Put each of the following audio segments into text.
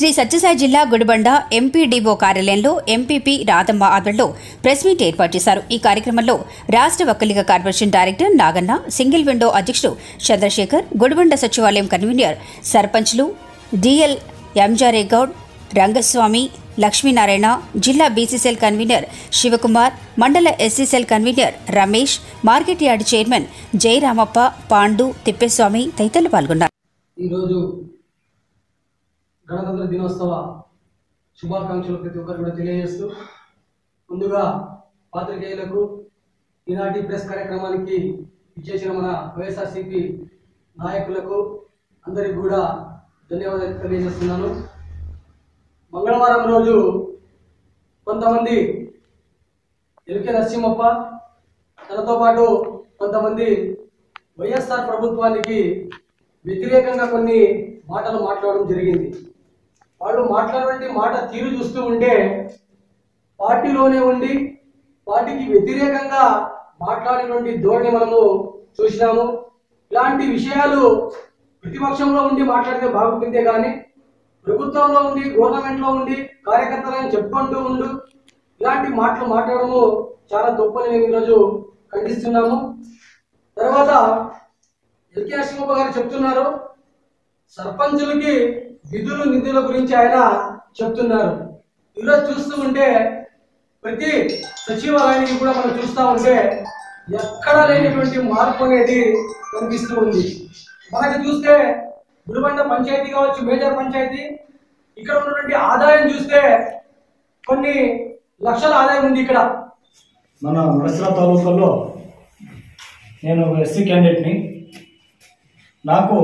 శ్రీ సత్యసాయి జిల్లా గుడిబండ ఎంపీడీఓ కార్యాలయంలో ఎంపీపీ రాధమ్మ ఆధ్వర్యంలో ప్రెస్ మీట్ ఏర్పాటు చేశారు ఈ కార్యక్రమంలో రాష్ట్ర Vokkaliga corporation director Naganna single window అధ్యక్షుడు చంద్రశేఖర్ గుడిబండ సచివాలయం కన్వీనర్ సర్పంచ్లు డిఎల్ ఎంజారే గౌడ్ రంగస్వామి లక్ష్మీనారాయణ జిల్లా బీసీసీఎల్ కన్వీనర్ శివకుమార్ మండల SCCL convener Ramesh market yard chairman Jayaramappa Pandu Thippeswamy తదితరులు పాల్గొన్నారు ఈరోజు గణతంత్ర దినోత్సవ శుభాకాంక్షలు ప్రతి ఒక్కరు కూడా తెలియజేస్తూ ముందుగా పాత్రికేయులకు ఈనాటి ప్రెస్ కార్యక్రమానికి ఇచ్చేసిన మన వైఎస్ఆర్సీపీ నాయకులకు అందరికి కూడా ధన్యవాదాలు తెలియజేస్తున్నాను మంగళవారం రోజు కొంతమంది ఎల్కే నరసింహప్ప తనతో పాటు కొంతమంది వైఎస్ఆర్ ప్రభుత్వానికి వ్యతిరేకంగా కొన్ని మాటలు మాట్లాడడం జరిగింది వాళ్ళు మాట్లాడే మాట తీరు చూస్తూ ఉంటే పార్టీలోనే ఉండి పార్టీకి వ్యతిరేకంగా మాట్లాడినటువంటి ధోరణి మనము చూసినాము ఇలాంటి విషయాలు ప్రతిపక్షంలో ఉండి మాట్లాడితే బాగుంటుందే కానీ ప్రభుత్వంలో ఉండి గవర్నమెంట్లో ఉండి కార్యకర్తలను చెప్పుకుంటూ ఉండు ఇలాంటి మాటలు మాట్లాడము చాలా తప్పని మేము ఈరోజు ఖండిస్తున్నాము తర్వాత ఎల్కే నరసింహప్ప గారు చెప్తున్నారు సర్పంచులకి విధులు నిధుల గురించి ఆయన చెప్తున్నారు ఈరోజు చూస్తూ ఉంటే ప్రతి సచివాలయానికి కూడా మనం చూస్తూ ఉంటే ఎక్కడా లేనటువంటి మార్పు అనేది కనిపిస్తూ ఉంది మనకి చూస్తే గుడిబండ పంచాయతీ కావచ్చు మేజర్ పంచాయతీ ఇక్కడ ఉన్నటువంటి ఆదాయం చూస్తే కొన్ని లక్షల ఆదాయం ఉంది ఇక్కడ మన వడసల తాలూకాలో నేను ఎస్సీ క్యాండిడేట్ని నాకు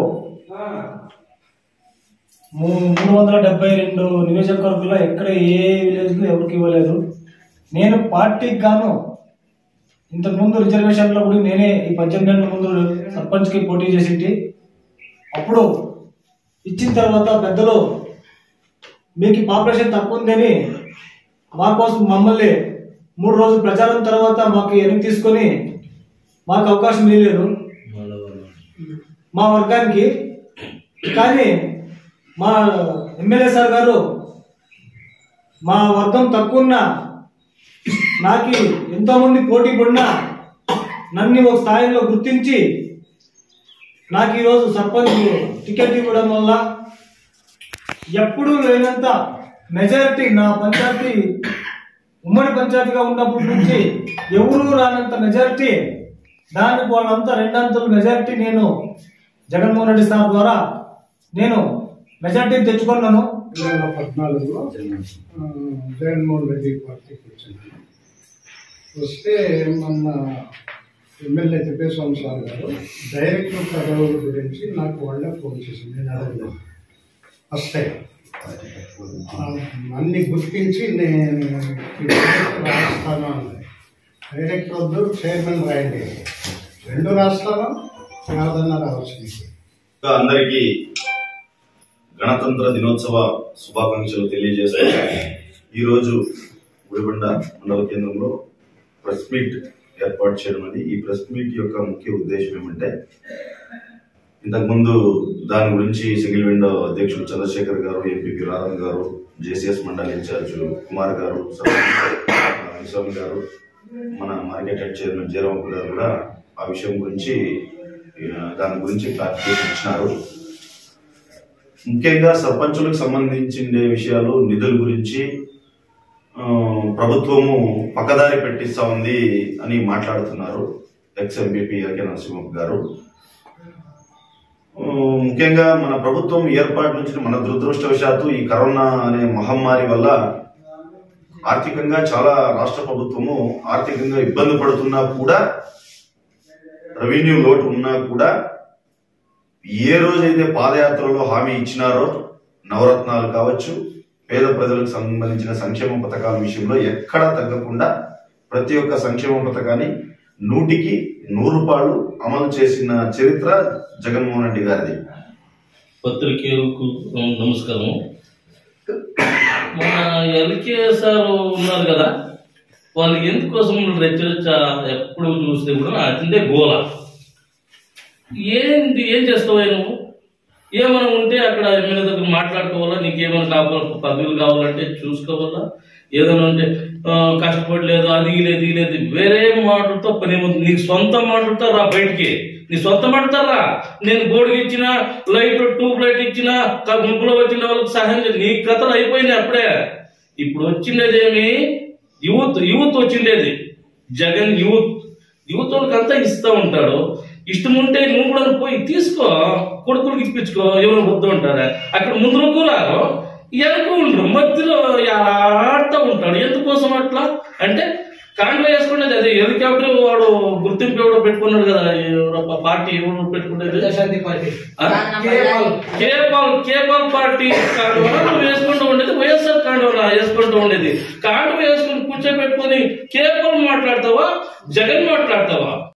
మూ- మూడు వందల డెబ్బై రెండు నియోజకవర్గాల్లో ఎక్కడ ఏ విలేజ్లో ఎవరికి ఇవ్వలేదు నేను పార్టీకి గాను ఇంతకుముందు రిజర్వేషన్లో కూడా నేనే ఈ పద్దెనిమిది ఏళ్ళ ముందు సర్పంచ్కి పోటీ చేసింటి అప్పుడు ఇచ్చిన తర్వాత పెద్దలు మీకు ఈ పాపులేషన్ తక్కువ ఉందని మా కోసం మమ్మల్ని మూడు రోజులు ప్రచారం తర్వాత మాకు వెనక్కి తీసుకొని మాకు అవకాశం ఇవ్వలేదు మా వర్గానికి కానీ మా ఎమ్మెల్యే సార్ గారు మా వర్గం తక్కువ ఉన్నా నాకు ఎంతో మంది పోటీ పడినా నన్ను ఒక స్థాయిలో గుర్తించి నాకు ఈరోజు సర్పంచ్ టికెట్ ఇవ్వడం వల్ల ఎప్పుడూ లేనంత మెజారిటీ నా పంచాయతీ ఉమ్మడి పంచాయతీగా ఉన్నప్పటి నుంచి ఎవరూ రానంత మెజారిటీ దానికి వాళ్ళంతా రెండంతలు మెజారిటీ నేను జగన్మోహన్ రెడ్డి సార్ ద్వారా నేను మెజారిటీ తెచ్చుకున్నాను రెండు వేల పద్నాలుగులో ఆ, జగన్మోహన్ రెడ్డి పార్టీకి వచ్చింది వస్తే మన ఎమ్మెల్యే తిప్పేస్వామి సార్ గారు డైరెక్టర్ పదవుల గురించి నాకు వాళ్ళే ఫోన్ చేసింది నేను అడగలేదు ఫస్ట్ టైం ఆ, అన్ని గుర్తించి నేను ఈ డైరెక్టర్ రాస్తాను అన్నది డైరెక్టర్ వద్దు చైర్మన్ రాయండి రెండు రాస్తాను యాదన్న రావాల్సింది ఇంకా అందరికీ గణతంత్ర దినోత్సవ శుభాకాంక్షలు తెలియజేస్తూ ఈరోజు గుడిబండ మండల కేంద్రంలో ప్రెస్ మీట్ ఏర్పాటు చేయడం అది ఈ ప్రెస్ మీట్ యొక్క ముఖ్య ఉద్దేశం ఏమంటే ఇంతకుముందు దాని గురించి సింగిల్ విండో అధ్యక్షుడు చంద్రశేఖర్ గారు ఎంపీపీ రాధన్ గారు జేసీఎస్ మండలి ఇన్ఛార్జ్ కుమార్ గారు విశ్వం గారు మన మార్కెట్ హెడ్ చైర్మన్ జయరామప్ప గారు కూడా ఆ విషయం గురించి ఆ, దాని గురించి క్లారిఫికేషన్ ఇచ్చినారు ముఖ్యంగా సర్పంచులకు సంబంధించిన విషయాలు నిధుల గురించి ఆ, ప్రభుత్వము పక్కదారి పెట్టిస్తా ఉంది అని మాట్లాడుతున్నారు ఎక్స్ ఎంపీపీ ఎల్కే నరసింహ గారు ఆ, ముఖ్యంగా మన ప్రభుత్వం ఏర్పాటు నుంచి మన దురదృష్టవశాత్తు ఈ కరోనా అనే మహమ్మారి వల్ల ఆర్థికంగా చాలా రాష్ట్ర ప్రభుత్వము ఆర్థికంగా ఇబ్బంది పడుతున్నా కూడా రెవెన్యూ లోటు ఉన్నా కూడా ఏ రోజైతే పాదయాత్రలో హామీ ఇచ్చినారో నవరత్నాలు కావచ్చు పేద ప్రజలకు సంబంధించిన సంక్షేమ పథకాల విషయంలో ఎక్కడా తగ్గకుండా ప్రతి ఒక్క సంక్షేమ పథకాన్ని నూటికి నూరు రూపాయలు అమలు చేసిన చరిత్ర జగన్మోహన్ రెడ్డి గారిది పత్రికేయులకు నమస్కారం మన ఎల్కే సార్ ఉన్నారు కదా వాళ్ళకి ఎందుకోసం రెచ్చరిచ్చ ఎప్పుడు చూస్తే కూడా అదే గోల ఏంటి ఏం చేస్తావు నువ్వు ఏమైనా ఉంటే అక్కడ ఎమ్మెల్యే దగ్గర మాట్లాడుకోవాలా నీకేమైనా కావాలి పదవులు కావాలంటే చూసుకోవాలా ఏదైనా ఉంటే ఆ, కష్టపడలేదు అది లేదు ఇది లేదు వేరే మాటలతో పని ఏముంది నీకు సొంత మాటలతో రా బయటికి నీ సొంత మాటతో రా నేను గోడికి ఇచ్చిన లైట్ ట్యూబ్ లైట్ ఇచ్చిన క- గుంపులో వచ్చిన వాళ్ళకి సహాయం చేయ నీ కథలు అయిపోయినాయి అప్పుడే ఇప్పుడు వచ్చిండేదేమి యూత్ యూత్ వచ్చిండేది జగన్ యూత్ యూత్ వాళ్ళకి అంతా ఇస్తూ ఉంటాడు ఇష్టం ఉంటే నువ్వు కూడా పోయి తీసుకో కొడుకులకి ఇప్పించుకో ఎవరు వద్దు ఉంటారా అక్కడ ముందు కూరారు వెనక ఉండరు మధ్యలో ఆడుతూ ఉంటాడు ఎందుకోసం అట్లా అంటే కాండ్లో వేసుకునేది అదే హెలికాప్టర్ వాడు గుర్తింపు ఎవడో పెట్టుకున్నాడు కదా ఎవరో పార్టీ ఎవరు పెట్టుకునేది ప్రజాశాంతి పార్టీ ఆ? కేపాల్ కేపాల్ పార్టీ కాండవన నువ్వు వేసుకుంటూ ఉండేది వైఎస్ఆర్ కాండవన వేసుకుంటూ ఉండేది కాండవ వేసుకుని కూర్చోబెట్టుకొని కేపాల్ మాట్లాడతావా జగన్ మాట్లాడతావా